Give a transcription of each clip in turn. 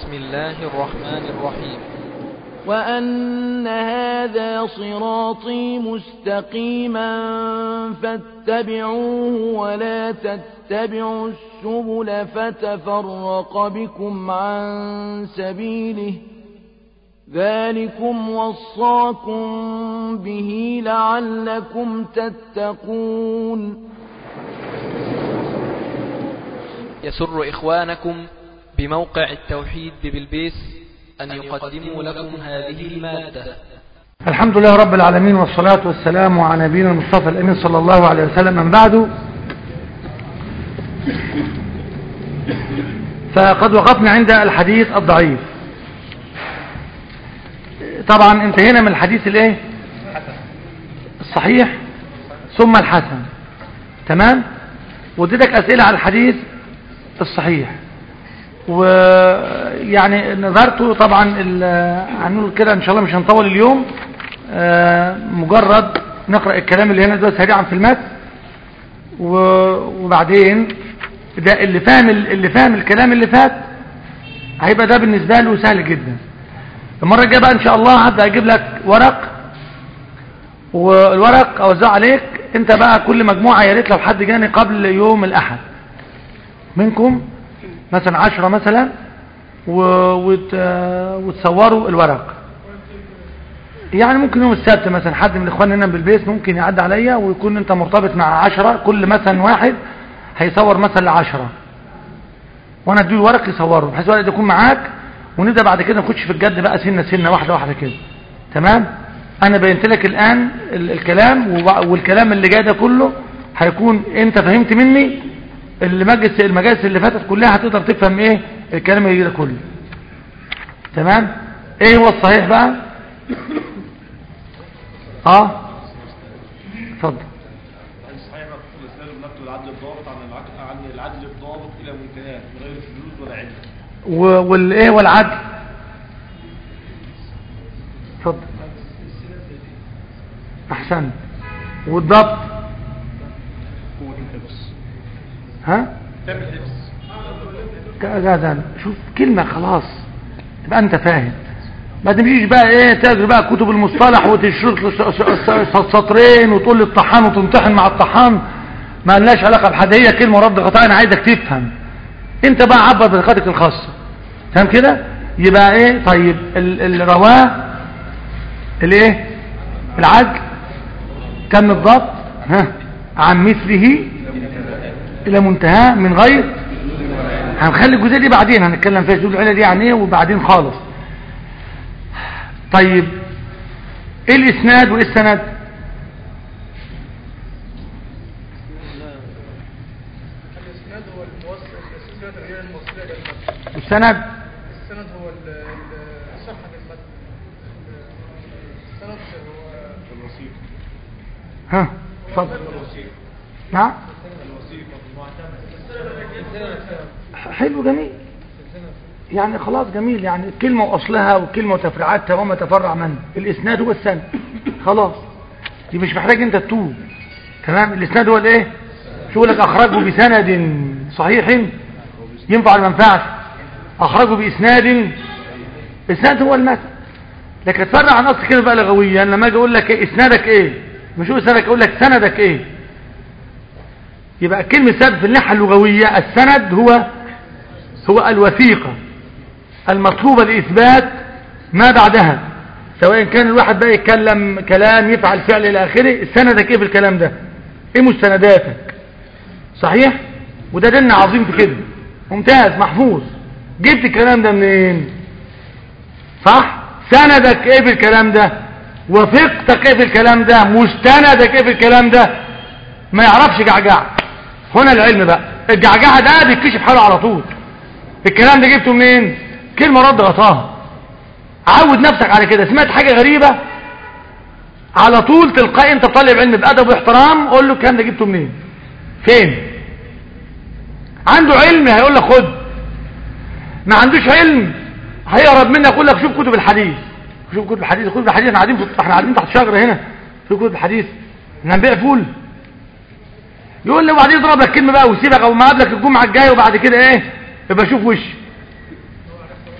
بسم الله الرحمن الرحيم وأن هذا صراطي مستقيما فاتبعوه ولا تتبعوا السبل فتفرق بكم عن سبيله ذلكم وصاكم به لعلكم تتقون يسر إخوانكم بموقع التوحيد بالبيس أن يقدموا لكم هذه المادة الحمد لله رب العالمين والصلاة والسلام على نبينا المصطفى الأمين صلى الله عليه وسلم من بعده فقد وقفنا عند الحديث الضعيف طبعا انتهينا من الحديث الايه الصحيح ثم الحسن تمام واديتك اسئله على الحديث الصحيح ويعني نظرته طبعا هنقول كده ان شاء الله مش هنطول اليوم مجرد نقرأ الكلام اللي هنا ده سريعا في المتن وبعدين ده اللي فاهم اللي فاهم الكلام اللي فات هيبقى ده بالنسبة له سهل جدا المرة الجاية بقى ان شاء الله هبدأ اجيب لك ورق والورق اوزعه عليك انت بقى كل مجموعة يا ريت لو حد جاني قبل يوم الاحد منكم مثلا عشرة مثلا وت... وتصوروا الورق يعني ممكن يوم السبت مثلا حد من الاخوان هنا بالبيت ممكن يعدي عليا ويكون انت مرتبط مع عشرة كل مثلا واحد هيصور مثلا لعشرة وانا اديه الورق يصوره بحيث الورق يكون معاك ونبدا بعد كده نخش في الجد بقى سنه سنه واحده واحده كده تمام انا بينت لك الان الكلام والكلام اللي جاي ده كله هيكون انت فهمت مني المجلس المجالس اللي فاتت كلها هتقدر تفهم ايه الكلام اللي ده كله تمام ايه هو الصحيح بقى اه اتفضل الصحيح مكتوب الاسناد بنكتب العدل الضابط عن العدل عن العدل الضابط الى منتهاه من غير شذوذ ولا عله والايه والعدل اتفضل احسن والضبط قوة الحفظ ها تم الحفظ لا لا شوف كلمة خلاص تبقى انت فاهم ما تمشيش بقى ايه تجري بقى كتب المصطلح وتشرط سطرين وتقول لي الطحان وتمتحن مع الطحان ما لناش علاقة بحد هي كلمة رد غطاء انا عايزك تفهم انت بقى عبر بطريقتك الخاصة فاهم كده يبقى ايه طيب الرواه الايه العدل كم الضبط ها عن مثله الى منتهى من غير هنخلي الجزئيه دي بعدين هنتكلم فيها شذوذ العله دي يعني ايه وبعدين خالص طيب ايه الاسناد وايه السند الاسناد هو الموصل السلسله غير الموصله للمتن والسند السند هو ال- ال- صحه المتن السند هو الوثيق ها اتفضل نعم حلو جميل يعني خلاص جميل يعني الكلمة وأصلها والكلمة وتفريعاتها وما تفرع منه الإسناد هو السند خلاص دي مش محتاج أنت تتوب تمام الإسناد هو الإيه شو لك أخرجه بسند صحيح ينفع ولا ما ينفعش أخرجه بإسناد إسناد هو المتن لكن تفرع عن أصل كده بقى لغويا لما أجي أقول لك إيه إسنادك إيه مش أقول إسنادك أقول لك سندك إيه يبقى كلمة سند في الناحية اللغوية السند هو هو الوثيقة المطلوبة لإثبات ما بعدها سواء كان الواحد بقى يتكلم كلام يفعل فعل إلى آخره سندك إيه في الكلام ده إيه مستنداتك صحيح وده دلنا عظيم في كده ممتاز محفوظ جبت الكلام ده منين صح سندك ايه في الكلام ده وثقتك ايه في الكلام ده مستندك ايه في الكلام ده ما يعرفش جعجع هنا العلم بقى الجعجعه ده بيتكشف حاله على طول الكلام ده جبته منين كلمه رد غطاها عود نفسك على كده سمعت حاجه غريبه على طول تلقائي انت طالب علم بادب واحترام قول له الكلام ده جبته منين فين عنده علم هيقول لك خد ما عندوش علم هيهرب منك يقول لك شوف كتب الحديث شوف كتب الحديث كتب الحديث احنا قاعدين في احنا قاعدين تحت شجره هنا في كتب الحديث احنا هنبيع فول يقول لي وبعدين يضرب لك كلمه بقى ويسيبك او ما قابلك الجمعه الجايه وبعد كده ايه يبقى شوف وشي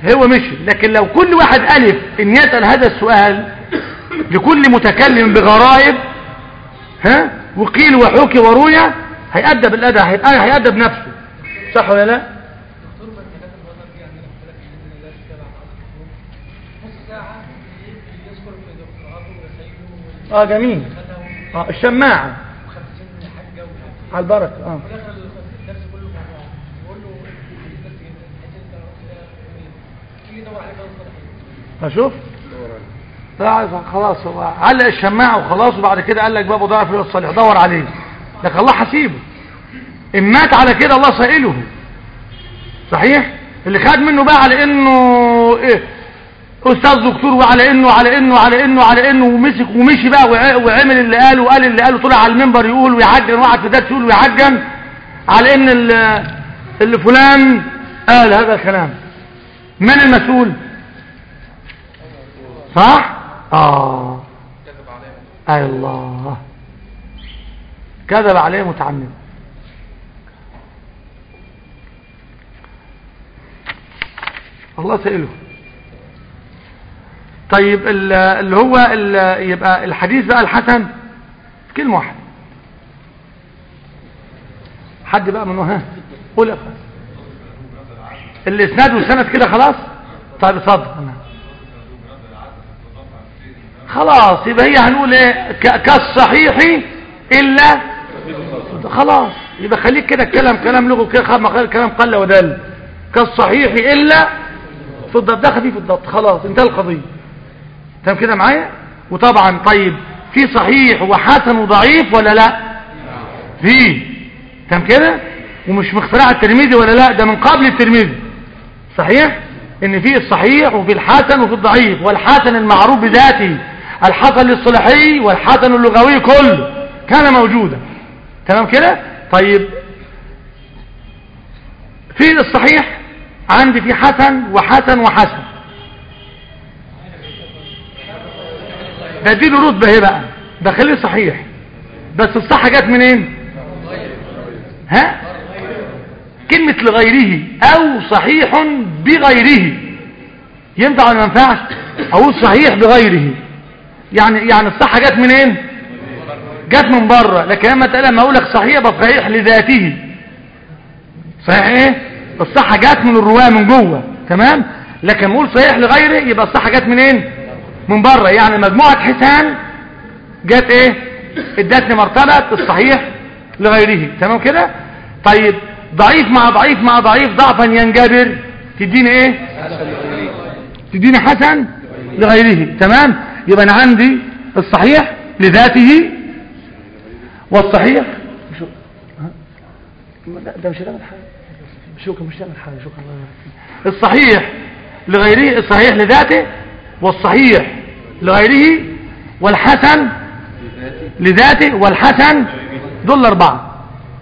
هو مشي لكن لو كل واحد ألف إن يسأل هذا السؤال لكل متكلم بغرائب ها وقيل وحكي وروي هيأدب الأداء هيأدب نفسه صح ولا لا دكتور ما الدكاتره الوطن دي عندنا في ثلاث باذن الله كتاب عن الدكتور نص ساعه يذكر في دكتوراته ورسائله اه جميل اه الشماعة وخمسين حاجه ومش عارف ايه على البركة اه في الاخر الدرس كله مع بعض يقول له الحديث بس جدا الحديث انت عرفت ده منين يجي يدور عليه بقى الصالحين اشوف لا خلاص هو علق الشماعة وخلاص وبعد كده قال لك بابه ضعف الصالح دور عليه لكن الله حسيبه ان مات على كده الله سائله صحيح اللي خد منه بقى على انه إيه استاذ دكتور وعلى انه على انه على انه على انه ومسك ومشي بقى وع- وعمل اللي قاله وقال اللي قاله طلع على المنبر يقول ويعجن وقعد في درس يقول ويعجن على ان ال- اللي فلان قال هذا الكلام من المسؤول صح اه اي الله كذب عليه متعمد الله سئله طيب ال- اللي هو ال- يبقى الحديث بقى الحسن كلمة واحدة حد بقى منه ها قول يا أخي. الاسناد والسند كده خلاص طيب اتفضل خلاص يبقى هي هنقول ايه ك- كالصحيح الا خلاص يبقى خليك كده الكلام كلام لغه كده خ- ما- كلام قل ودل كالصحيح الا في الضبط ده خفيف الضبط خلاص انتهى القضيه تمام كده معايا وطبعا طيب في صحيح وحسن وضعيف ولا لا في تمام كده ومش من اختراع الترمذي ولا لا ده من قبل الترمذي صحيح ان في الصحيح وفي الحسن وفي الضعيف والحسن المعروف بذاته الحسن الاصطلاحي والحسن اللغوي كله كان موجودا تمام كده طيب في الصحيح عندي في حسن وحسن وحسن بديله رتبه اهي بقى بخليه صحيح بس الصحة جت منين ها كلمة لغيره او صحيح بغيره ينفع ولا ما ينفعش اقول صحيح بغيره يعني يعني الصحة جت منين جت من بره لكن لما تقول لما اقول لك صحيح يبقى صحيح لذاته صحيح ايه الصحة جت من الرواية من جوه تمام لكن نقول صحيح لغيره يبقى الصحة جت منين من بره يعني مجموعة حسان جت ايه ادتني مرتبة الصحيح لغيره تمام كده طيب ضعيف مع ضعيف مع ضعيف ضعفا ينجبر تديني ايه تديني حسن لغيره تمام يبقى انا عندي الصحيح لذاته والصحيح شو ها؟ لا ده مش هتعمل حاجه شكرا مش هتعمل حاجه شكرا الله يبارك فيك. الصحيح لغيره الصحيح لذاته والصحيح لغيره والحسن لذاته والحسن دول الاربعه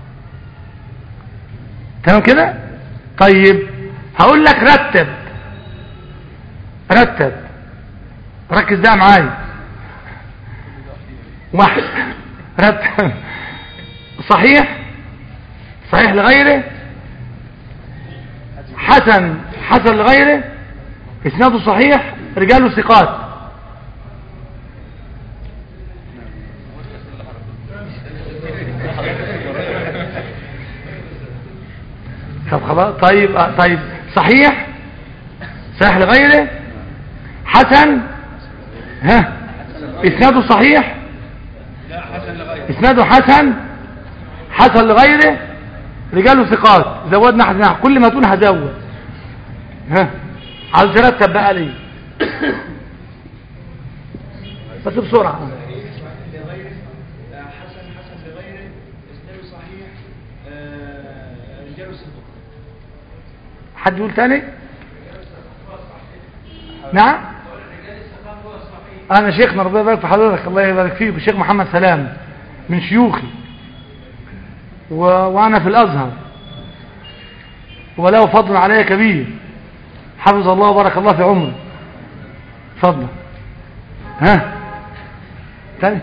تمام كده طيب هقول لك رتب رتب ركز ده معايا واحد رتب صحيح صحيح لغيره حسن حسن لغيره اسناده صحيح رجاله ثقات طب خلاص طيب آه، طيب صحيح صحيح لغيره حسن ها اسناده صحيح اسناده حسن حسن لغيره رجاله ثقات زودنا حسن كل ما تقول هزود ها عايز ترتب بقى لي بس بسرعه حسن حسن لغيره اسناده صحيح آه، رجاله ثقة حد يقول تاني نعم انا شيخنا ربنا يبارك في حضرتك الله يبارك فيك الشيخ محمد سلام من شيوخي و... وانا في الازهر وله فضل علي كبير حفظ الله وبارك الله في عمره اتفضل ها تاني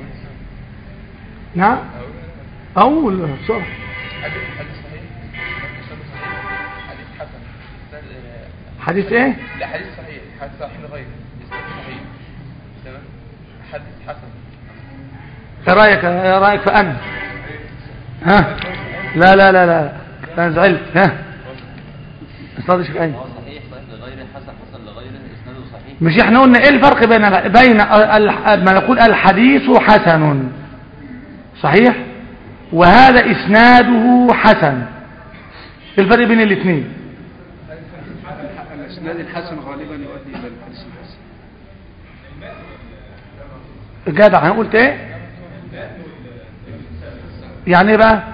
نعم اقول بسرعه حديث ايه لا حديث صحيح حديث صحيح لغيره اسناد صحيح تمام حديث حسن ايه رايك ايه رايك في ان ها لا لا لا لا انا زعلت ها استاذ شيخ ايه صحيح صحيح لغيره حسن حسن لغيره اسناده صحيح مش احنا قلنا ايه الفرق بين بين ال- ما نقول الحديث حسن صحيح وهذا اسناده حسن إيه الفرق بين الاثنين الاسناد الحسن غالبا يؤدي الى الحديث الحسن جدع انا قلت ايه يعني ايه بقى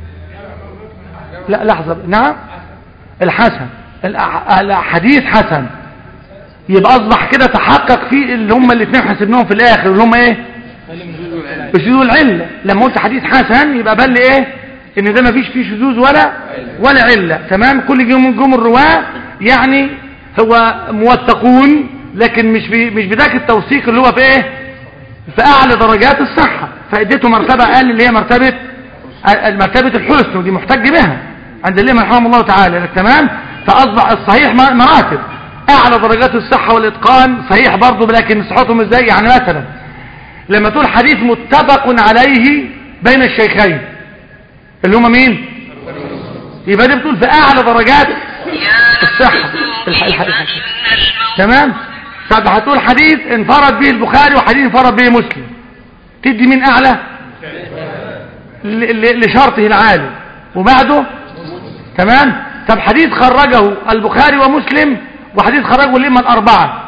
لا لحظة نعم الحسن الأح- الحديث حسن يبقى اصبح كده تحقق فيه اللي هم الاثنين حسبناهم في الاخر اللي هم ايه الشذوذ العلة لما قلت حديث حسن يبقى بل ايه ان ده ما فيش فيه شذوذ ولا ولا علة تمام كل جم جم الرواه يعني هو موثقون لكن مش بي مش بذاك التوثيق اللي هو في ايه في اعلى درجات الصحة فاديته مرتبة اقل اللي هي مرتبة مرتبة الحسن ودي محتج بها عند الامام رحمه الله تعالى تمام فاصبح الصحيح م- مراتب اعلى درجات الصحة والاتقان صحيح برضه لكن صحتهم ازاي يعني مثلا لما تقول حديث متفق عليه بين الشيخين اللي هما مين يبقى دي بتقول في اعلى درجات الصحة الح... الح... الح... تمام طب هتقول حديث انفرد به البخاري وحديث انفرد به مسلم تدي مين اعلى ل... ل... لشرطه العالي وبعده تمام طب حديث خرجه البخاري ومسلم وحديث خرجه الائمه الاربعه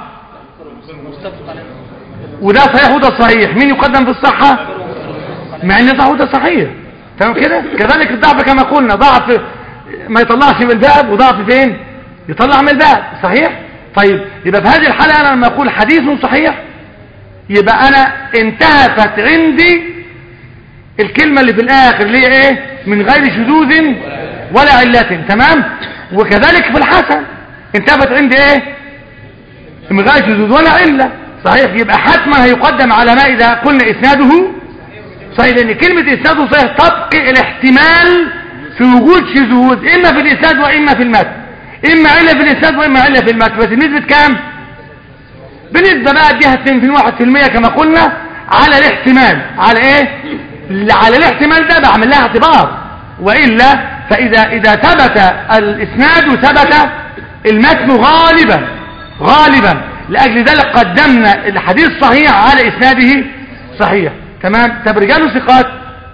وده صحيح وده صحيح مين يقدم في الصحة مع ان صحيح وده صحيح تمام كده كذلك الضعف كما قلنا ضعف ما يطلعش من الباب وضعف فين يطلع من الباب صحيح طيب يبقى في هذه الحالة انا لما اقول حديث صحيح يبقى انا انتهت عندي الكلمة اللي في الاخر اللي هي ايه من غير شذوذ ولا علة تمام وكذلك في الحسن انتهت عندي ايه من غير شذوذ ولا علة صحيح يبقى حتما هيقدم على ما إذا قلنا إسناده صحيح لأن كلمة إسناده صحيح تبقي الاحتمال في وجود شذوذ إما في الإسناد وإما في المتن إما علة في الإسناد وإما علة في المتن بس بنسبة كام؟ بنسبة بقى اديها 2 1% كما قلنا على الاحتمال على ايه؟ على الاحتمال ده بعمل لها اعتبار وإلا فإذا إذا ثبت الإسناد ثبت المتن غالبا غالبا لأجل ذلك قدمنا الحديث صحيح على إسناده صحيح تمام طب رجاله ثقات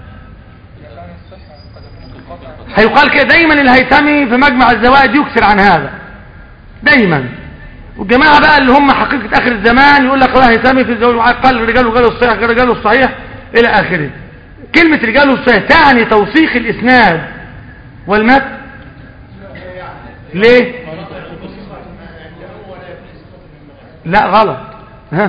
هيقال كده دايما الهيثمي في مجمع الزوائد يكسر عن هذا دايما والجماعة بقى اللي هم حقيقة آخر الزمان يقول لك الله هيثمي في الزوائد قال رجاله رجاله الصحيح رجاله الصحيح إلى آخره كلمة رجاله الصحيح تعني توثيق الإسناد والمتن ليه لا غلط ها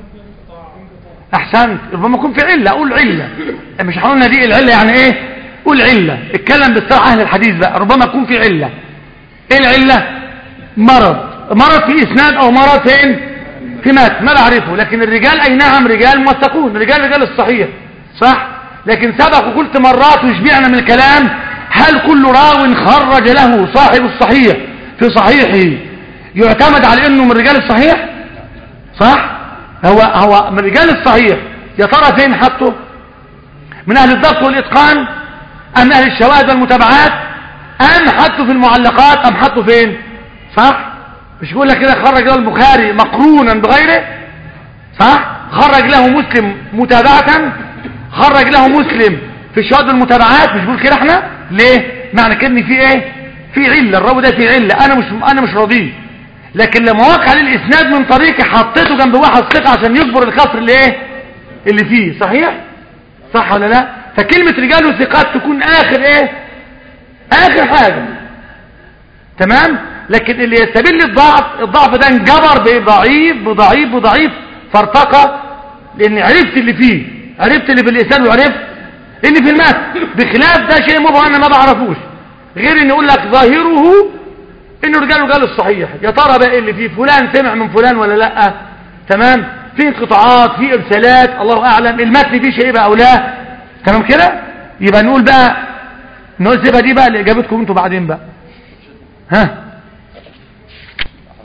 احسنت ربما يكون في عله اقول عله مش هقولنا دي العله يعني ايه قول عله اتكلم باصطلاح اهل الحديث بقى ربما يكون في عله ايه العله مرض مرض في اسناد او مرض فين في مات ما بعرفه لكن الرجال اي نعم رجال موثقون رجال رجال الصحيح صح لكن سبق وقلت مرات وشبعنا من الكلام هل كل راو خرج له صاحب الصحيح في صحيحه يعتمد على انه من رجال الصحيح صح هو هو من رجال الصحيح يا ترى فين حطه من اهل الضبط والاتقان ام اهل الشواهد والمتابعات ام حطه في المعلقات ام حطه فين صح مش يقول لك كده خرج له البخاري مقرونا بغيره صح خرج له مسلم متابعة خرج له مسلم في الشهاد والمتابعات مش بقول كده احنا ليه معنى كده ان في ايه في عله الراوي ده في عله انا مش انا مش راضيه لكن لما وقع للاسناد من طريقي حطيته جنب واحد ثقه عشان يجبر الكسر اللي ايه اللي فيه صحيح صح ولا لا فكلمه رجال وثقات تكون اخر ايه اخر حاجه تمام لكن اللي يستبل الضعف الضعف ده انجبر بضعيف بضعيف بضعيف فارتقى لان عرفت اللي فيه عرفت اللي في الاسناد وعرفت اللي في المتن بخلاف ده شيء مبهم انا ما بعرفوش غير ان يقول لك ظاهره انه رجال رجال الصحيح يا ترى بقى اللي فيه فلان سمع من فلان ولا لا تمام في انقطاعات في ارسالات الله اعلم المتن فيه شيء بقى او لا تمام كده يبقى نقول بقى نسيبها دي بقى لاجابتكم انتوا بعدين بقى ها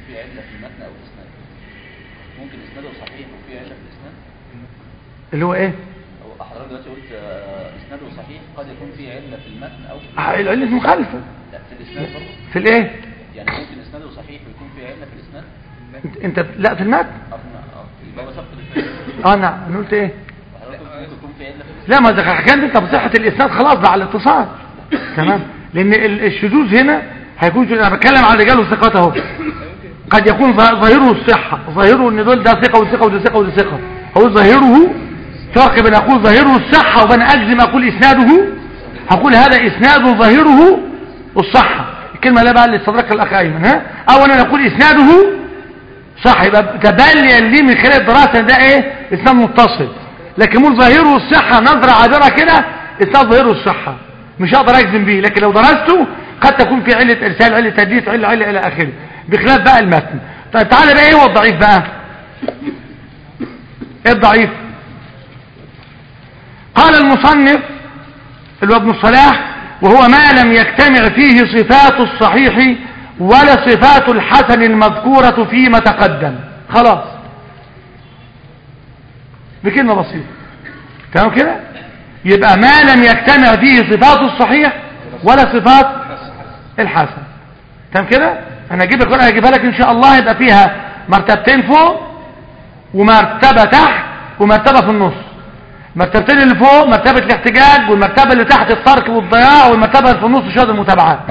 فيه علة في المتن أو الإسناد ممكن إسناده صحيح وفيه علة في الإسناد اللي هو ايه أو حضرتك دلوقتي قلت آه، إسناده صحيح قد يكون فيه علة في المتن أو في آه، العلة مخالفة لا في الإسناد برضه في الايه يعني ممكن إسناده صحيح ويكون فيه علة في الإسناد انت, انت لا في المتن أو آه، يبقى هو سبق الإسناد اه نعم انا قلت ايه وحضرتك قلت ممكن يكون فيه علة في الإسناد لا ما ده حكايه انت بصحه الاسناد خلاص بقى على الاتصال تمام لان ال- الشذوذ هنا هيكون شذوذ. انا بتكلم عن رجال الثقات اهو قد يكون ظا- ظاهره الصحه ظاهره ان دول ده ثقه وثقه وده ثقه وده ثقه هو ظاهره فرق بين اقول ظاهره الصحه وبين اجزم اقول اسناده هقول هذا اسناد ظاهره الصحه الكلمه لا بقى اللي استدركها الاخ ايمن ها او انا نقول اسناده صح يبقى تبين لي من خلال الدراسه ده ايه اسناد متصل لكن مول ظاهره الصحه نظره عابره كده اسناد ظاهره الصحه مش هقدر اجزم بيه لكن لو درسته قد تكون في عله ارسال عله تدليس عله عله الى اخره بخلاف بقى المتن طيب تعالى بقى ايه هو الضعيف بقى ايه الضعيف قال المصنف اللي هو ابن الصلاح وهو ما لم يجتمع فيه صفات الصحيح ولا صفات الحسن المذكورة فيما تقدم خلاص بكلمة بسيطة تمام كده يبقى ما لم يجتمع فيه صفات الصحيح ولا صفات الحسن تمام كده انا اجيب لك هجيبها لك ان شاء الله يبقى فيها مرتبتين فوق ومرتبة تحت ومرتبة في النص المرتبتين اللي فوق مرتبة الاحتجاج والمرتبة اللي تحت الترك والضياع والمرتبة اللي في النص شهادة المتابعات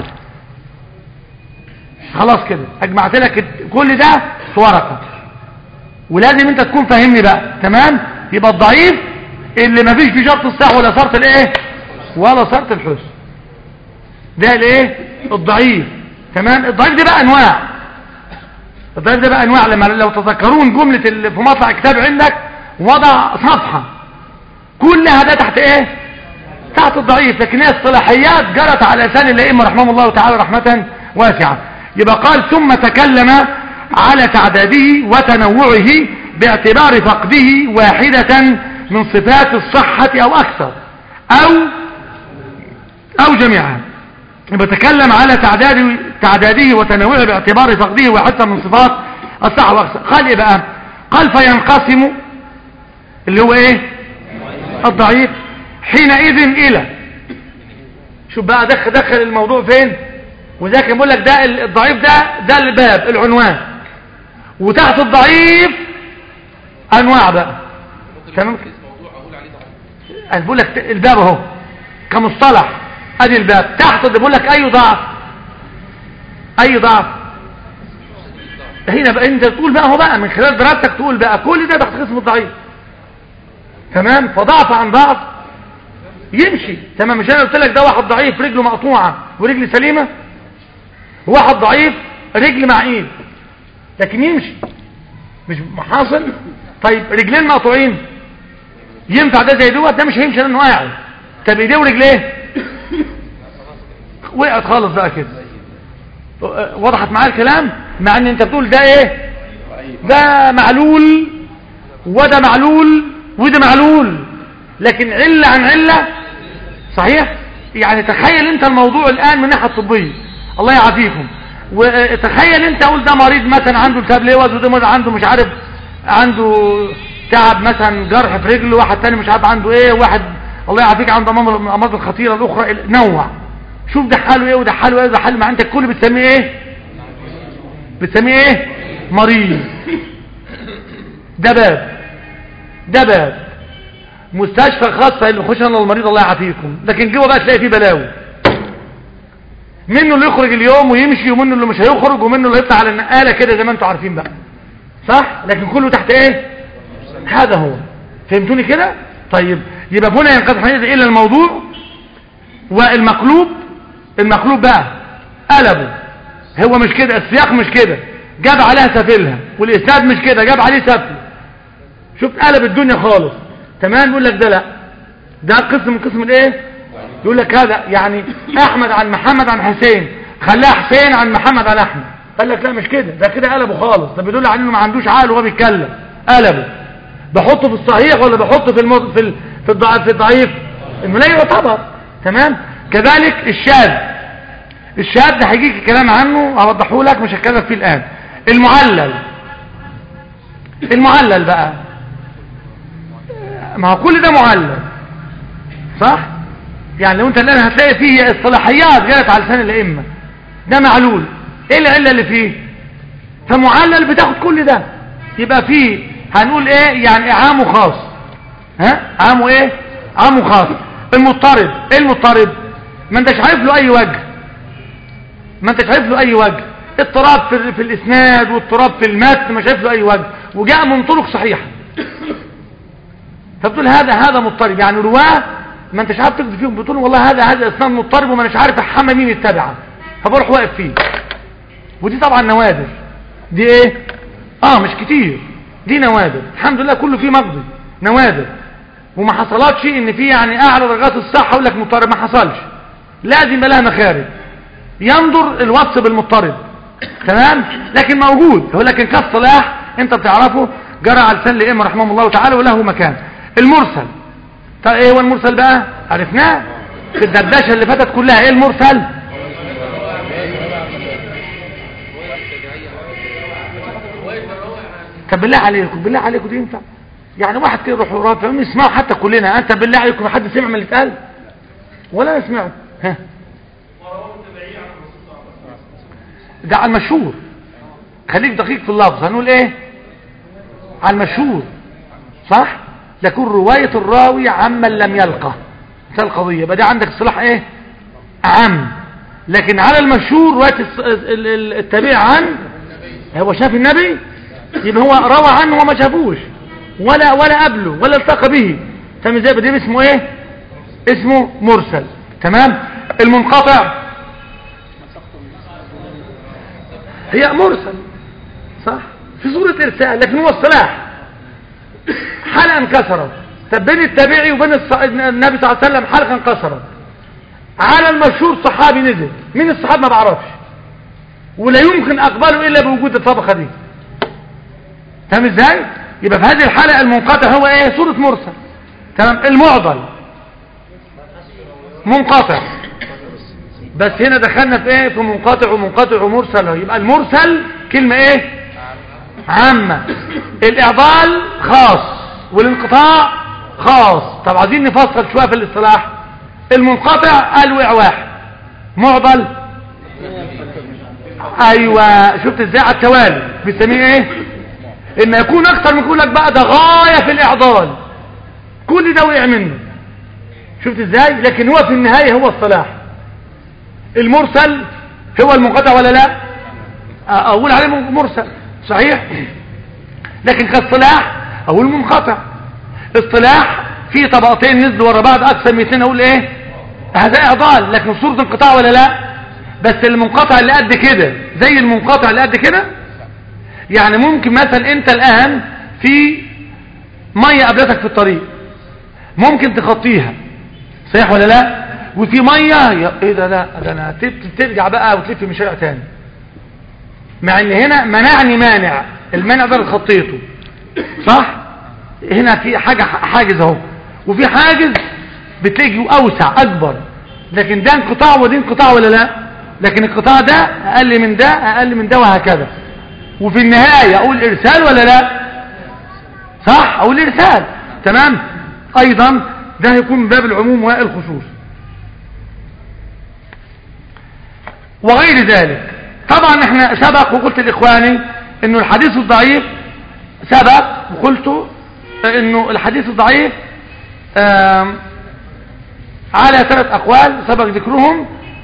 خلاص كده اجمعت لك كل ده في ورقة ولازم انت تكون فاهمني بقى تمام يبقى الضعيف اللي ما فيش فيه شرط الصح ولا شرط الايه ولا شرط الحسن ده الايه الضعيف تمام الضعيف ده بقى انواع الضعيف ده بقى انواع لما لو تذكرون جملة اللي في مطلع كتاب عندك وضع صفحة كلها ده تحت ايه تحت الضعيف لكن هي الصلاحيات جرت على لسان الائمه رحمهم الله تعالى رحمة واسعة يبقى قال ثم تكلم على تعداده وتنوعه باعتبار فقده واحدة من صفات الصحة او اكثر او او جميعها يبقى تكلم على تعداد تعداده وتنوعه باعتبار فقده واحدة من صفات الصحة واكثر قال ايه بقى قال فينقسم اللي هو ايه الضعيف حينئذ الى شوف بقى دخل دخل الموضوع فين وذاك بيقول لك ده الضعيف ده ده الباب العنوان وتحت الضعيف انواع بقى تمام انا بقول لك الباب اهو كمصطلح ادي الباب تحت ده بقول لك اي ضعف اي ضعف هنا بقى انت تقول بقى هو بقى من خلال دراستك تقول بقى كل ده تحت قسم الضعيف تمام فضعف عن ضعف يمشي تمام مش انا قلت لك ده واحد ضعيف رجله مقطوعه ورجل سليمه واحد ضعيف رجل مع ايد لكن يمشي مش حاصل طيب رجلين مقطوعين ينفع ده زي دوت ده مش هيمشي لانه قاعد طب ايديه ورجليه وقعت خالص بقى كده وضحت معايا الكلام مع ان انت بتقول ده ايه ده معلول وده معلول وده معلول لكن علة عن علة صحيح يعني تخيل انت الموضوع الان من ناحية طبية الله يعافيكم وتخيل انت اقول ده مريض مثلا عنده التهاب لوز وده مريض عنده مش عارف عنده تعب مثلا جرح في رجله واحد تاني مش عارف عنده ايه واحد الله يعافيك عنده الامراض الخطيرة الاخرى نوع شوف ده حاله ايه وده حاله ايه وده حاله ما انت الكل بتسميه ايه بتسميه ايه مريض ده باب ده باب مستشفى خاصة اللي يخش انا المريض الله يعافيكم لكن جوه بقى تلاقي فيه بلاوي منه اللي يخرج اليوم ويمشي ومنه اللي مش هيخرج ومنه اللي يطلع على النقالة كده زي ما انتم عارفين بقى صح لكن كله تحت ايه هذا هو فهمتوني كده طيب يبقى هنا ينقسم حديث الى الموضوع والمقلوب المقلوب بقى قلبه هو مش كده السياق مش كده جاب عليها سفلها والاسناد مش كده جاب عليه سفل شفت قلب الدنيا خالص تمام يقول لك ده لا ده قسم من قسم الايه يقول لك هذا يعني احمد عن محمد عن حسين خلاها حسين عن محمد عن احمد قال لك لا مش كده ده كده قلبه خالص ده بيدل على انه ما عندوش عقل وهو بيتكلم قلبه بحطه في الصحيح ولا بحطه في المض... في ال... في الضعيف في الضعيف انه لا يعتبر تمام كذلك الشاذ الشاذ ده هيجيك كلام عنه هوضحه لك مش هتكلم فيه الان المعلل المعلل بقى ما هو كل ده معلل صح يعني لو انت الان هتلاقي فيه الصلاحيات جاءت على لسان الائمه ده معلول ايه العله اللي فيه فمعلل بتاخد كل ده يبقى فيه هنقول ايه يعني عام وخاص ها عام وايه عام وخاص المضطرب ايه المضطرب ما انتش عارف له اي وجه ما انتش عارف له اي وجه اضطراب في, في الاسناد واضطراب في المتن مش عارف له اي وجه وجاء من طرق صحيحه فبتقول هذا هذا مضطرب يعني رواه ما انتش عارف تكتب فيهم بتقول والله هذا هذا اسناد مضطرب وما انتش عارف احمى مين يتبعه فبروح واقف فيه ودي طبعا نوادر دي ايه اه مش كتير دي نوادر الحمد لله كله فيه مقضي نوادر وما حصلتش ان في يعني اعلى درجات الصحه اقول لك مضطرب ما حصلش لازم يبقى لها مخارج ينظر الوصف بالمضطرب تمام لكن موجود هو لكن كالصلاح انت بتعرفه جرى على لسان الائمه رحمه الله تعالى وله مكان المرسل طيب ايه هو المرسل بقى عرفناه في الدردشه اللي فاتت كلها ايه المرسل طب بالله عليكم بالله عليكم دي ينفع يعني واحد كده يروح رافع نسمعه حتى كلنا انت بالله عليكم حد سمع من اللي اتقال ولا انا سمعت ها ده على المشهور خليك دقيق في اللفظ هنقول ايه على المشهور صح لكن رواية الراوي عمن لم يلقى ده القضية يبقى ده عندك الصلاح ايه عام لكن على المشهور رواية الص- ال- ال- التابع عن هو شاف النبي يبقى هو روى عنه وما شافوش ولا ولا قبله ولا التقى به فاهم ازاي بدي اسمه ايه اسمه مرسل تمام المنقطع هي مرسل صح في صورة ارسال لكن هو الصلاح حلقة انكسرت طب بين التابعي وبين الص... النبي صلى الله عليه وسلم حلقة انكسرت على المشهور صحابي نزل مين الصحابي ما بعرفش ولا يمكن اقبله الا بوجود الطبقة دي فاهم ازاي يبقى في هذه الحلقة المنقطع هو ايه صورة مرسل تمام المعضل منقطع بس هنا دخلنا في ايه في منقطع ومنقطع ومرسل أهو. يبقى المرسل كلمة ايه عامة الاعضال خاص والانقطاع خاص طب عايزين نفصل شوية في الاصطلاح المنقطع قالوا واحد معضل ايوه شفت ازاي على التوالي بيسميه ايه اما يكون اكتر من يقول لك بقى ده غاية في الاعضال كل ده وقع منه شفت ازاي لكن هو في النهاية هو الصلاح المرسل هو المنقطع ولا لا اقول عليه مرسل صحيح لكن كالصلاح اقول منقطع اصطلاح في طبقتين نزلوا ورا بعض اكثر من اثنين اقول ايه هذا اعضال لكن صورة انقطاع ولا لا بس المنقطع اللي قد كده زي المنقطع اللي قد كده يعني ممكن مثلا انت الان في مية قابلتك في الطريق ممكن تخطيها صحيح ولا لا وفي مية يا ايه ده لا ده انا تب- ترجع بقى وتلف من شارع تاني مع ان هنا منعني مانع المانع ده اللي خطيته صح هنا في حاجة حاجز اهو وفي حاجز بتلاقيه اوسع اكبر لكن ده انقطاع ودي انقطاع ولا لا لكن القطاع ده اقل من ده اقل من ده وهكذا وفي النهاية اقول ارسال ولا لا صح اقول ارسال تمام ايضا ده هيكون من باب العموم والخصوص وغير ذلك طبعا احنا سبق وقلت لاخواني انه الحديث الضعيف سبق وقلت انه الحديث الضعيف آم، على ثلاث اقوال سبق ذكرهم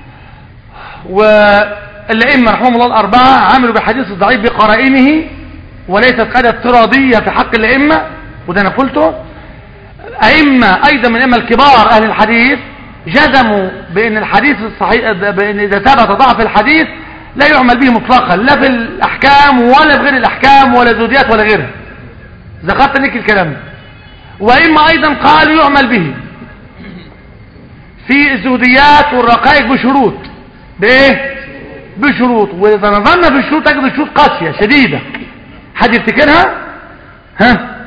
والائمه رحمهم الله الاربعه عملوا بالحديث الضعيف بقرائنه وليست قاعده افتراضيه في حق الائمه وده انا قلته أئمة أيضا من أئمة الكبار أهل الحديث جزموا بأن الحديث الصحيح بأن إذا ثبت ضعف الحديث لا يعمل به مطلقا لا في الأحكام ولا في غير الأحكام ولا زوديات ولا غيرها ذكرت لك الكلام ده. وإما أيضا قالوا يعمل به في الزوديات والرقائق بشروط بإيه بشروط وإذا نظرنا في الشروط تجد الشروط قاسية شديدة حد يفتكرها ها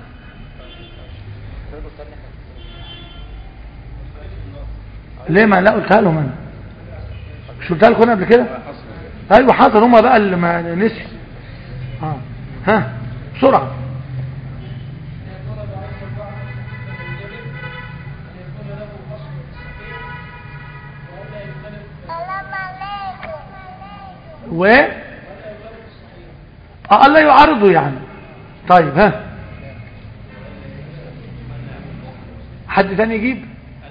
ليه ما لا قلتها لهم انا مش قلتها لكم أنا قبل كده ايوه حصل هم بقى اللي ما نسي اه ها بسرعة و آه الله يعارضه يعني طيب ها حد تاني يجيب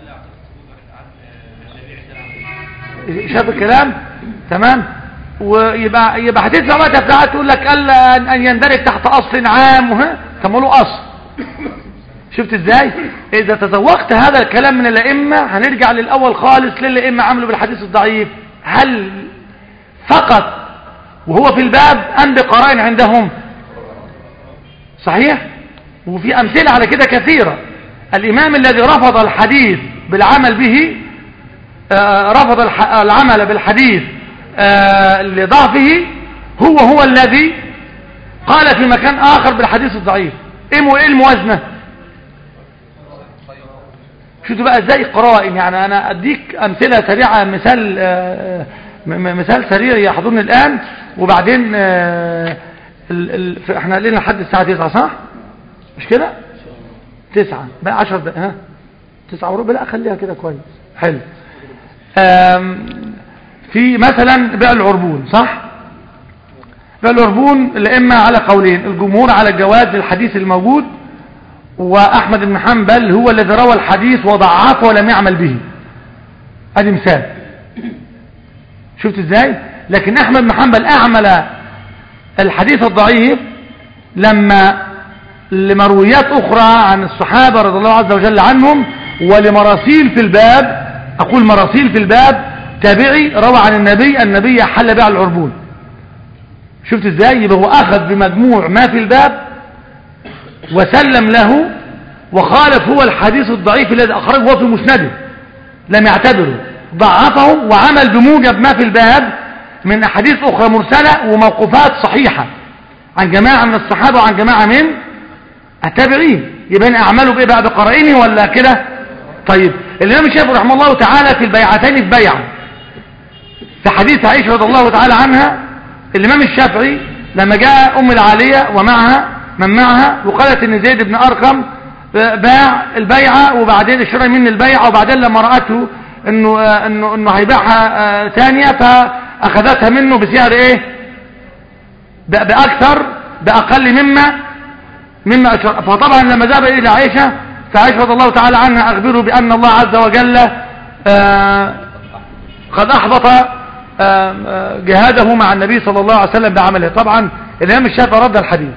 شاف الكلام تمام ويبقى يبقى هتدفع بقى تفريعات تقول لك الا ان أن يندرج تحت اصل عام وها طب ما له اصل شفت ازاي اذا تذوقت هذا الكلام من الائمه هنرجع للاول خالص للائمه عملوا بالحديث الضعيف هل فقط وهو في الباب ام بقرائن عندهم صحيح وفي امثله على كده كثيره الامام الذي رفض الحديث بالعمل به آه، رفض الح- العمل بالحديث آه، لضعفه هو هو الذي قال في مكان آخر بالحديث الضعيف ايه مو- إيه الموازنة شوفوا بقى ازاي قرائن يعني انا اديك امثلة سريعة مثال آه، م- م- مثال سريع يحضرني الان وبعدين آه، ال- ال- ف- احنا قلنا لحد الساعة 9 صح مش كده تسعة بقى 10 دقائق ها تسعة وربع لا خليها كده كويس حلو آم، في مثلا بيع العربون صح بيع العربون الائمه على قولين الجمهور على جواز الحديث الموجود واحمد بن حنبل هو الذي روى الحديث وضعفه ولم يعمل به ادي مثال شفت ازاي لكن احمد بن حنبل اعمل الحديث الضعيف لما لمرويات اخرى عن الصحابه رضي الله عز وجل عنهم ولمراسيل في الباب اقول مراسيل في الباب تابعي روى عن النبي النبي حل بيع العربون شفت ازاي يبقى هو اخذ بمجموع ما في الباب وسلم له وخالف هو الحديث الضعيف الذي اخرجه هو في مسنده لم يعتبره ضعفه وعمل بموجب ما في الباب من احاديث اخرى مرسله وموقوفات صحيحه عن جماعه من الصحابه وعن جماعه من التابعين يبقى أنا اعمله بايه بقى بقرائنه ولا كده طيب الامام الشافعي رحمه الله تعالى في البيعتين في بيعه في حديث عائشه رضي الله تعالى عنها الامام الشافعي لما جاء ام العاليه ومعها من معها وقالت ان زيد بن ارقم باع البيعه وبعدين اشترى مني البيعه وبعدين لما راته انه انه انه هيبيعها ثانيه فاخذتها منه بسعر ايه ب- باكثر باقل مما مما أشر فطبعا لما ذهب إلى عائشة فعائشة رضي الله تعالى عنها أخبره بأن الله عز وجل آه، قد أحبط آه، آه، جهاده مع النبي صلى الله عليه وسلم بعمله طبعا الإمام الشافعي رد الحديث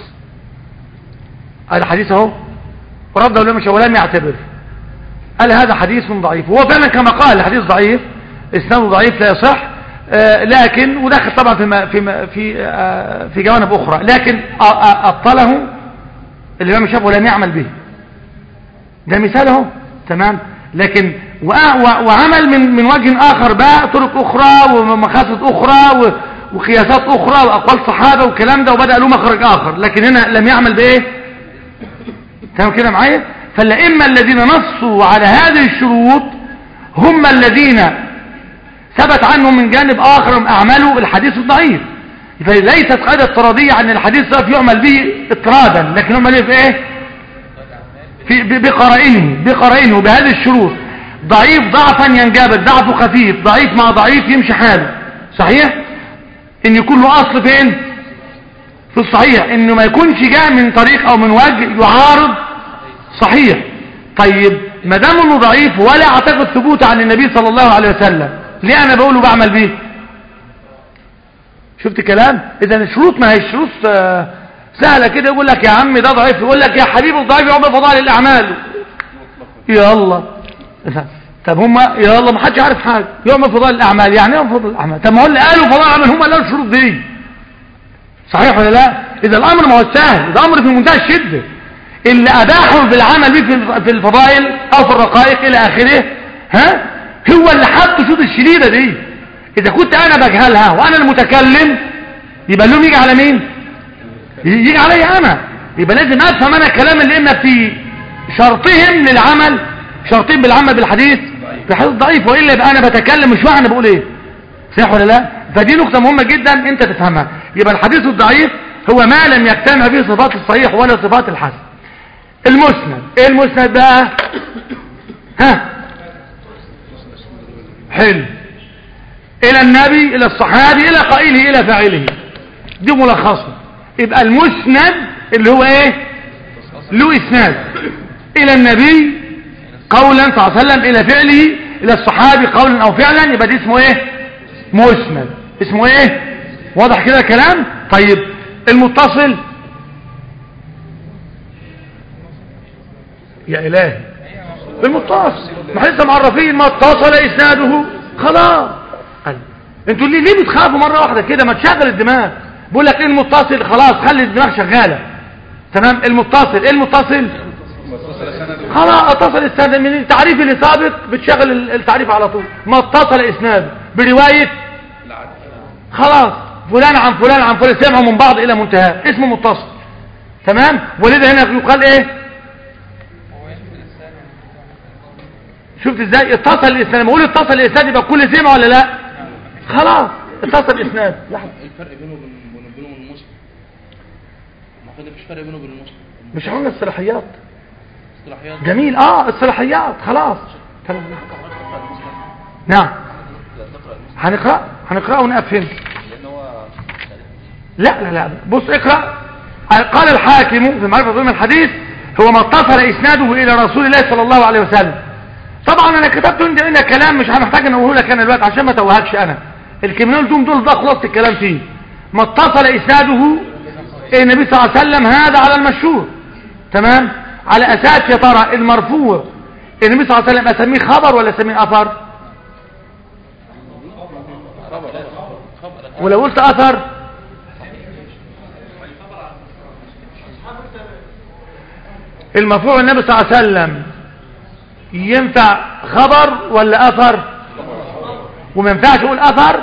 الحديث اهو رده الإمام الشافعي ولم يعتبر قال هذا حديث ضعيف وهو فعلا كما قال الحديث ضعيف اسناده ضعيف لا يصح آه، لكن ودخل طبعا في ما- في ما- في آه، في جوانب اخرى لكن أ- أ- ابطله الامام الشافعي ولم يعمل به ده مثال اهو تمام لكن وأ- و- وعمل من من وجه اخر بقى طرق اخرى ومخاصد اخرى و- وقياسات اخرى واقوال صحابه والكلام ده وبدا له مخرج اخر لكن هنا لم يعمل بايه تمام كده معايا فالائمه الذين نصوا على هذه الشروط هم الذين ثبت عنهم من جانب آخر من أعماله الحديث الضعيف فليست قاعدة افتراضية عن الحديث الضعيف يعمل به اضطرادا لكن يعمل به في ايه في ب- بقرائنه بقرائنه بهذه الشروط ضعيف ضعفا ينجابر ضعفه خفيف ضعيف مع ضعيف يمشي حاله صحيح ان يكون له اصل فين في الصحيح انه ما يكونش جاء من طريق او من وجه يعارض صحيح طيب ما دام انه ضعيف ولا اعتقد ثبوت عن النبي صلى الله عليه وسلم ليه انا بقوله بعمل بيه شفت كلام اذا الشروط ما هي الشروط آه، سهله كده يقول لك يا عم ده ضعيف يقول لك يا حبيبي الضعيف يعمل فضائل الاعمال يا الله طب هم يا الله ما حدش عارف حاجه يعمل فضائل الاعمال يعني ايه يعمل فضائل الاعمال طب ما هو اللي قالوا فضائل الاعمال هم اللي قالوا الشروط دي صحيح ولا لا اذا الامر ما هو سهل ده امر في منتهى الشده اللي اباحوا بالعمل به في- في الفضائل او في الرقائق الى اخره ها هو اللي حط الشروط الشديده دي اذا كنت انا بجهلها وانا المتكلم يبقى لهم يجي على مين يجي عليا انا يبقى لازم افهم انا كلام الائمه في شرطهم للعمل شرطين بالعمل بالحديث في حديث ضعيف والا يبقى انا بتكلم مش واعي انا بقول ايه صح ولا لا فدي نقطه مهمه جدا انت تفهمها يبقى الحديث الضعيف هو ما لم يجتمع فيه صفات الصحيح ولا صفات الحسن المسند ايه المسند بقى ها حلو الى النبي الى الصحابي الى قائله الى فاعله دي ملخصه يبقى المسند اللي هو ايه له اسناد الى النبي قولا صلى الله عليه وسلم الى فعله الى الصحابي قولا او فعلا يبقى دي اسمه ايه مسند اسمه ايه واضح كده الكلام طيب المتصل يا الهي المتصل ما احنا لسه معرفين ما اتصل اسناده خلاص قال انتوا ليه ليه بتخافوا مره واحده كده ما تشغل الدماغ بقول لك ايه المتصل خلاص خلي الدماغ شغاله تمام المتصل ايه المتصل خلاص اتصل السند من التعريف اللي سابق بتشغل ال- التعريف على طول ما اتصل اسناده بروايه خلاص فلان عن فلان عن فلان سمعوا من بعض الى منتهى اسمه متصل تمام ولذا هنا يقال ايه شفت ازاي اتصل الاسناد لما اقول اتصل الاسناد يبقى كل سمع ولا لا خلاص اتصل الاسناد لحظه الفرق بينه وبين بينه وبين المسلم ما كده مفيش فرق بينه وبين المسلم مش قلنا الصلاحيات اصطلاحيات جميل اه الصلاحيات خلاص تمام. نعم هنقرا هنقراه ونقفل لان هو لا لا لا بص اقرا قال الحاكم في معرفه علوم الحديث هو ما اتصل اسناده الى رسول الله صلى الله عليه وسلم طبعا انا كتبت عندي هنا كلام مش هنحتاج ان اقوله لك انا دلوقتي عشان ما توهكش انا الكلمتين دول دول ده خلاصه الكلام فيه ما اتصل اسناده إلى النبي صلى الله عليه وسلم هذا على المشهور تمام على اساس يا ترى المرفوع النبي صلى الله عليه وسلم اسميه خبر ولا اسميه اثر خبر خبر ولو قلت اثر المرفوع النبي صلى الله عليه وسلم ينفع خبر ولا اثر وما ينفعش اقول اثر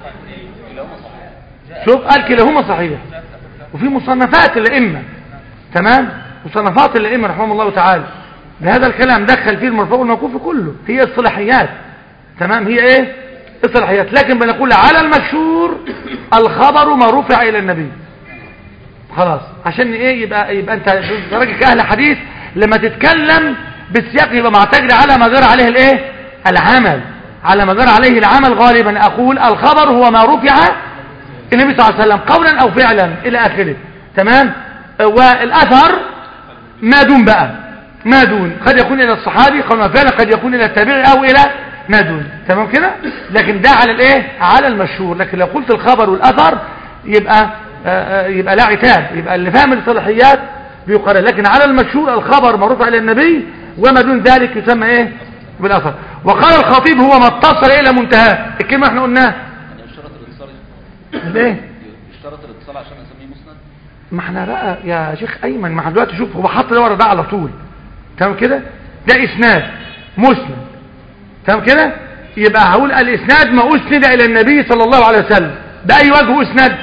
شوف قال كلاهما صحيح وفي مصنفات الائمه تمام مصنفات الائمه رحمهم الله تعالى بهذا الكلام دخل فيه المرفوع والموقوف كله هي الصلاحيات تمام هي ايه الصلاحيات لكن بنقول على المشهور الخبر ما رفع الى النبي خلاص عشان ايه يبقى يبقى انت راجل كاهل حديث لما تتكلم بالسياق يبقى معتقد على ما جرى عليه الايه العمل على ما جرى عليه العمل غالبا اقول الخبر هو ما رفع النبي صلى الله عليه وسلم قولا او فعلا الى اخره تمام والاثر ما دون بقى ما دون قد يكون الى الصحابي قولا فعلا قد يكون الى التابعي او الى ما دون تمام كده لكن ده على الايه على المشهور لكن لو قلت الخبر والاثر يبقى آه، آه، يبقى لا عتاب يبقى اللي فاهم الصلاحيات بيقرر لكن على المشهور الخبر معروف على النبي وما دون ذلك يسمى ايه بالاثر وقال الخطيب هو ما اتصل الى منتهى الكلمه احنا قلناها يعني يشترط الاتصال ليه يشترط الاتصال عشان اسميه مسند ما احنا بقى يا شيخ ايمن ما احنا دلوقتي شوف هو حط ده ورا ده على طول تمام كده ده اسناد مسند تمام كده يبقى هقول الاسناد ما اسند الى النبي صلى الله عليه وسلم باي وجه اسند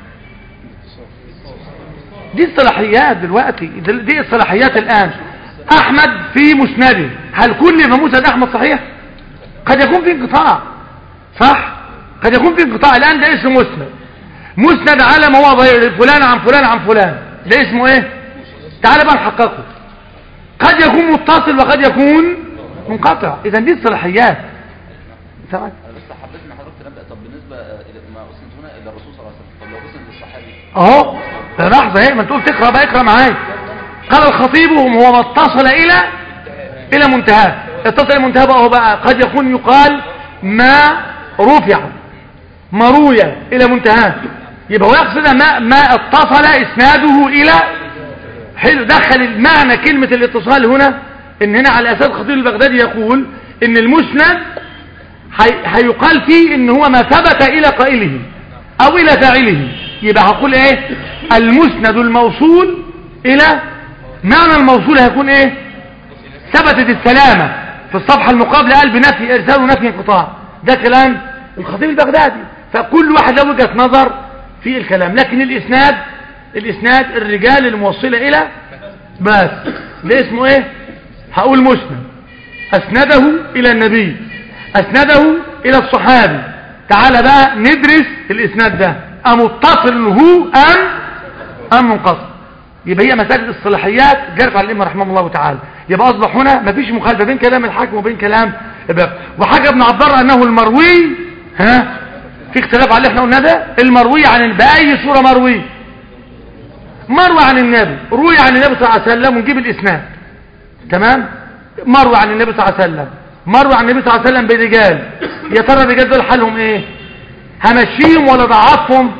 دي الصلاحيات دلوقتي دي دي الصلاحيات الان احمد في مسنده هل كل ما مسند احمد صحيح قد يكون في انقطاع صح قد يكون في انقطاع الان ده اسمه مسند مسند على ما هو ضيع فلان عن فلان عن فلان ده اسمه ايه تعال بقى نحققه قد يكون متصل وقد يكون منقطع اذا دي الصلاحيات تمام انا بس حبيت ان حضرتك تنبأ طب بالنسبه الى ما اسند هنا الى الرسول صلى الله عليه وسلم طب لو اسند للصحابي اهو ده لحظه اهي ما تقول تقرا بقى اقرا معايا قال الخطيب هو ما اتصل الى الى منتهى اتصل الى منتهى بقى هو بقى قد يكون يقال ما رفع ما روي الى منتهى يبقى هو يقصد ما ما اتصل اسناده الى حلو دخل المعنى كلمة الاتصال هنا ان هنا على اساس الخطيب البغدادي يقول ان المسند هي- هيقال فيه ان هو ما ثبت الى قائله او الى فاعله يبقى هقول ايه المسند الموصول الى معنى الموصول هيكون ايه ثبتت السلامة في الصفحة المقابلة قال بنفي ارسال ونفي انقطاع ده كلام الخطيب البغدادي فكل واحد له وجهة نظر في الكلام لكن الاسناد الاسناد الرجال الموصلة الى بس ده اسمه ايه هقول مسند اسنده الى النبي اسنده الى الصحابي تعال بقى ندرس الاسناد ده امتصل هو ام ام منقطع يبقى هي مسائل الاصطلاحيات جرت على الامام رحمه الله تعالى يبقى اصبح هنا مفيش مخالفه بين كلام الحاكم وبين كلام الباب وحاجه ابن عبر انه المروي ها في اختلاف على اللي احنا قلنا ده المروي عن باي صوره مروي مروي عن النبي روي عن النبي صلى الله عليه وسلم ونجيب الاسناد تمام مروي عن النبي صلى الله عليه وسلم مروي عن النبي صلى الله عليه وسلم برجال يا ترى الرجال دول حالهم ايه همشيهم ولا ضعفهم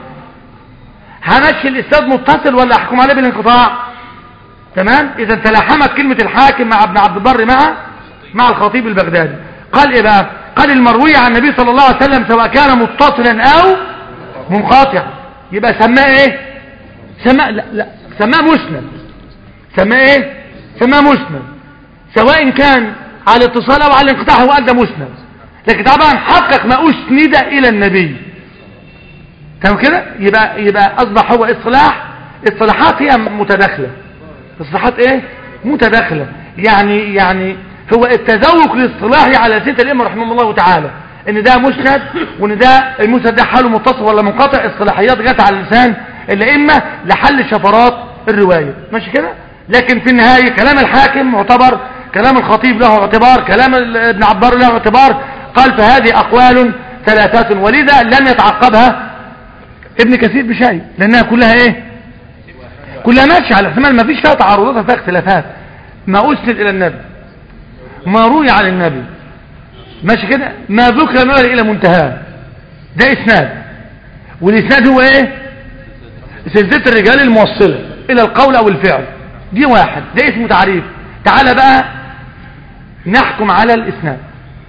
همشي الاسناد متصل ولا احكم عليه بالانقطاع تمام اذا تلاحمت كلمة الحاكم مع ابن عبد البر مع مع الخطيب البغدادي قال ايه بقى قال المروي عن النبي صلى الله عليه وسلم سواء كان متصلا او منقطعا يبقى سماه ايه سماه لا لا سماه مسند سماه ايه سماه مسند سواء كان على اتصال او على انقطاع هو ادى مسند لكن طبعا حقق ما اسند الى النبي تمام كده يبقى يبقى اصبح هو اصطلاح اصطلاحات هي متداخله اصطلاحات ايه متداخله يعني يعني هو التذوق الاصطلاحي على سيره الامام رحمه الله تعالى ان ده مسند وان ده المسند ده حاله متصل ولا منقطع اصطلاحيات جت على لسان الائمه لحل شفرات الروايه ماشي كده لكن في النهايه كلام الحاكم معتبر كلام الخطيب له اعتبار كلام ابن عبار له اعتبار قال فهذه اقوال ثلاثات ولذا لم يتعقبها ابن كثير بشيء لانها كلها ايه كلها ماشيه على احتمال ما فيش فيها تعارضات فيها اختلافات ما اسند الى النبي ما روي عن النبي ماشي كده ما ذكر من الى منتهاه ده اسناد والاسناد هو ايه سلسله الرجال الموصله الى القول او الفعل دي واحد ده اسمه تعريف تعالى بقى نحكم على الاسناد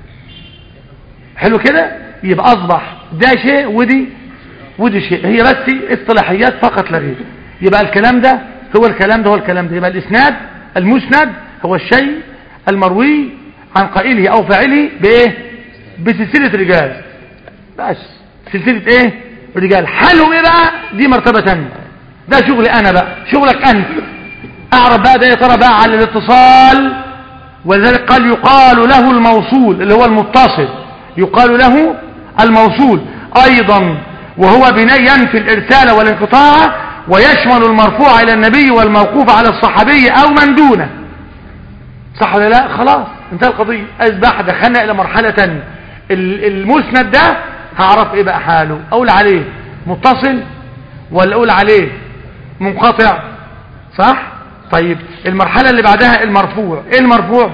حلو كده يبقى اصبح ده شيء ودي ودي شيء هي بس اصطلاحيات فقط لا غير يبقى الكلام ده هو الكلام ده هو الكلام ده يبقى الاسناد المسند هو الشيء المروي عن قائله او فاعله بايه بسلسله رجال بس سلسله ايه رجال حالهم ايه بقى دي مرتبه ثانيه ده شغلي انا بقى شغلك انت اعرف بقى ده يا ترى بقى على الاتصال ولذلك قال يقال له الموصول اللي هو المتصل يقال له الموصول ايضا وهو بناء ينفي الارسال والانقطاع ويشمل المرفوع الى النبي والموقوف على الصحابي او من دونه صح ولا لا خلاص انتهى القضيه اصبح دخلنا الى مرحله ثانيه المسند ده هعرف ايه بقى حاله اقول عليه متصل ولا اقول عليه منقطع صح طيب المرحله اللي بعدها المرفوع ايه المرفوع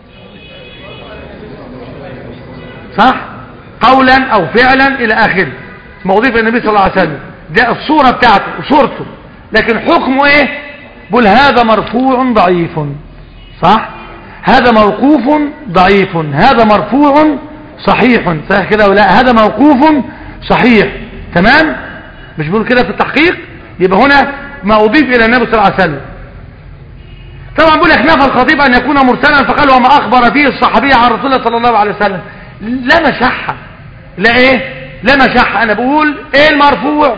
صح قولا او فعلا الى اخره موظف النبي صلى الله عليه وسلم ده الصورة بتاعته وصورته لكن حكمه ايه بقول هذا مرفوع ضعيف صح هذا موقوف ضعيف هذا مرفوع صحيح صحيح كده ولا هذا موقوف صحيح تمام مش بقول كده في التحقيق يبقى هنا ما أضيف إلى النبي صلى الله عليه وسلم طبعا بقول لك نفى الخطيب أن يكون مرسلا فقال وما أخبر فيه الصحابي عن رسول الله صلى الله عليه وسلم لا مشحة لا ايه لا مشحة أنا بقول ايه المرفوع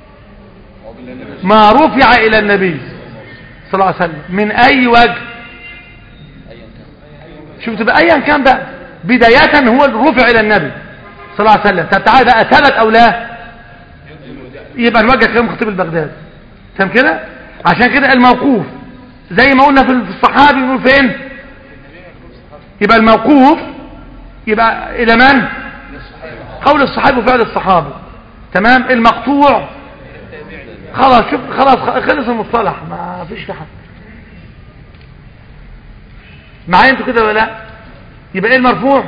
ما رفع إلى النبي صلى الله عليه وسلم من أي وجه شفت بقى أيا كان بقى بداية هو الرفع إلى النبي صلى الله عليه وسلم طب تعالى بقى ثبت أو لا يبقى الوجه كلام خطيب البغداد فاهم كده عشان كده الموقوف زي ما قلنا في الصحابي نقول فين يبقى الموقوف يبقى إلى من قول الصحابي وفعل الصحابي تمام المقطوع خلاص شوف خلاص خلص المصطلح ما فيش في حد معايا انتوا كده ولا لا يبقى ايه المرفوع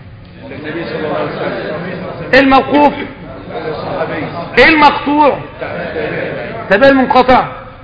ايه الموقوف ايه المقطوع طب ايه المنقطع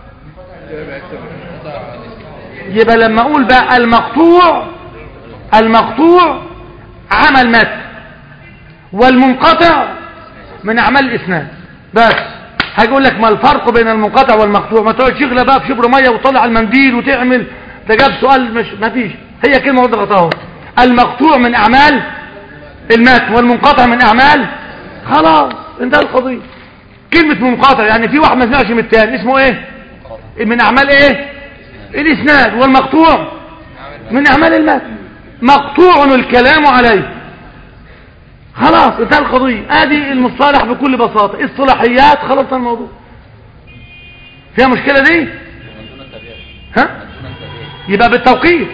يبقى لما اقول بقى المقطوع المقطوع عمل مت والمنقطع من اعمال الاسناد بس هيقول لك ما الفرق بين المنقطع والمقطوع ما تقعد شغله بقى في شبر ميه وتطلع المنديل وتعمل ده جاب سؤال مش ما فيش هي كلمه واحده غطاها المقطوع من اعمال المتن والمنقطع من اعمال خلاص انتهى القضيه كلمه منقطع يعني في واحد ما سمعش من الثاني اسمه ايه من اعمال ايه الاسناد والمقطوع من اعمال المتن مقطوع الكلام عليه خلاص انتهى القضية ادي المصطلح بكل بساطة اصطلاحيات خلاص الموضوع فيها مشكلة دي ومن دون التابعين ها من دون التابعين يبقى بالتوقيت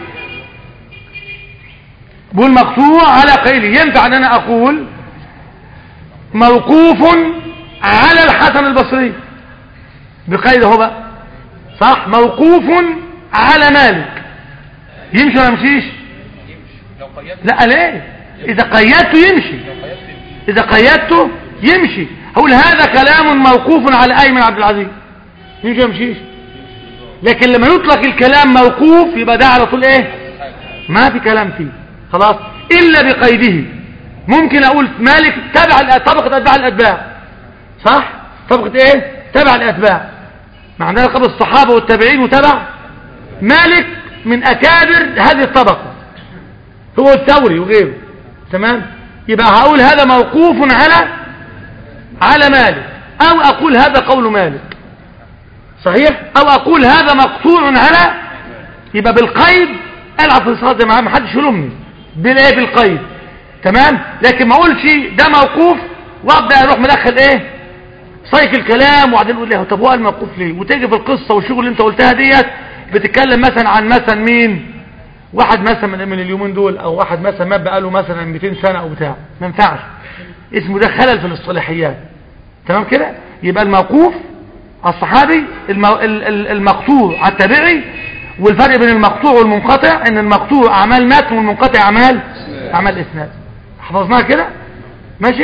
بقول مقطوع على قيله ينفع ان انا اقول موقوف على الحسن البصري بقيد هو بقى صح موقوف على مالك يمشي ولا يمشيش لو قيدت لا ليه اذا قيدته يمشي لو قيدت اذا قيدته يمشي هقول هذا كلام موقوف على ايمن عبد العزيز يمشي ولا يمشيش لكن لما يطلق الكلام موقوف يبقى ده على طول ايه ما في كلام فيه خلاص الا بقيده ممكن اقول مالك تبع الأ- طبقه اتباع الاتباع صح طبقه ايه تبع الاتباع ما عندنا قبل الصحابه والتابعين وتبع مالك من اكابر هذه الطبقه هو الثوري وغيره تمام يبقى هقول هذا موقوف على على مالك او اقول هذا قول مالك صحيح او اقول هذا مقطوع على يبقى بالقيد العب في الصلاه معاه ما حدش يلومني بالايه بالقيد تمام لكن ما اقولش ده موقوف وابدا اروح مدخل ايه صيك الكلام وبعدين اقول له طب هو قال موقوف ليه وتيجي في القصه والشغل اللي انت قلتها ديت بتتكلم مثلا عن مثلا مين واحد مثلا من من اليومين دول او واحد مثلا مات بقاله مثلا 200 سنه او بتاع ما ينفعش اسمه ده خلل في الاصطلاحيات تمام كده يبقى الموقوف على الصحابي المو... ال- ال- المقطوع على التابعي والفرق بين المقطوع والمنقطع ان المقطوع اعمال متن والمنقطع اعمال اعمال اسناد حفظناها كده ماشي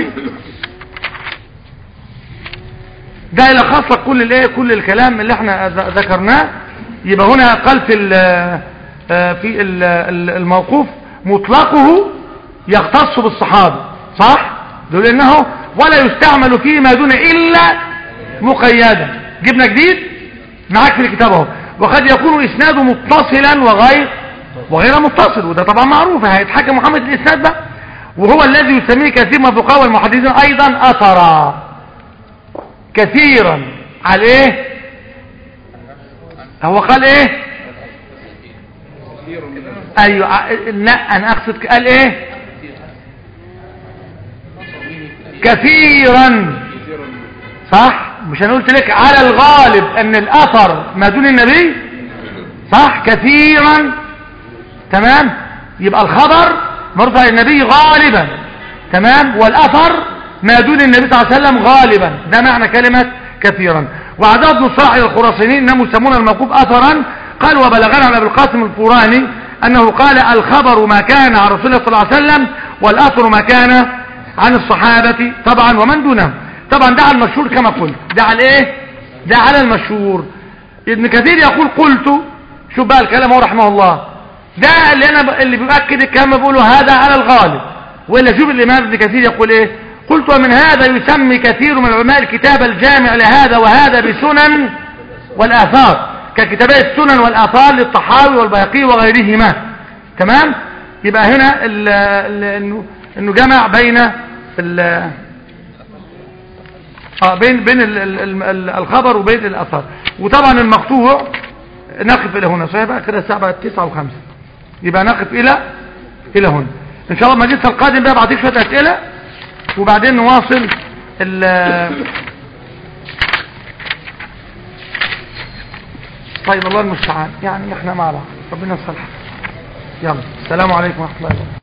ده يلخص لك كل الايه كل الكلام اللي احنا ذ- ذكرناه يبقى هنا قال في ال- آه، في ال- ال- الموقوف مطلقه يختص بالصحابه صح دول انه ولا يستعمل فيه ما دون الا مقيدا جبنا جديد معاك في الكتاب اهو وقد يكون اسناده متصلا وغير وغير متصل وده طبعا معروف هيتحكم محمد الاسناد بقى وهو الذي يسميه كثير من الفقهاء والمحدثين ايضا اثرا كثيرا على ايه هو قال ايه ايوه ع- لا انا اقصد قال ايه كثيرا صح مش انا قلت لك على الغالب ان الاثر ما دون النبي صح كثيرا تمام يبقى الخبر مرفع النبي غالبا تمام والاثر ما دون النبي صلى الله عليه وسلم غالبا ده معنى كلمة كثيرا وعدد ابن الصلاح الى الخراسانيين انهم يسمون الموقوف اثرا قال وبلغنا عن ابي القاسم الفوراني انه قال الخبر ما كان عن رسول الله صلى الله عليه وسلم والاثر ما كان عن الصحابة طبعا ومن دونهم طبعا ده على المشهور كما قلت ده على ايه ده على المشهور ابن كثير يقول قلت شوف بقى الكلام هو رحمه الله ده اللي انا ب... اللي بيؤكد الكلام بقوله هذا على الغالب ولا شوف الامام ابن كثير يقول ايه قلت ومن هذا يسمي كثير من علماء الكتاب الجامع لهذا وهذا بسنن والاثار ككتابي السنن والاثار للطحاوي والبيقي وغيرهما تمام يبقى هنا ال... ال... انه انه جمع بين ال... اه بين بين ال ال ال ال الخبر وبين الاثر وطبعا المقطوع نقف الى هنا صحيح بقى كده الساعه بقت 9 و5 يبقى نقف الى الى هنا ان شاء الله المجلس القادم بقى بعطيك شويه اسئله وبعدين نواصل ال طيب الله المستعان يعني احنا مع بعض ربنا يصلح يلا السلام عليكم ورحمه الله وبركاته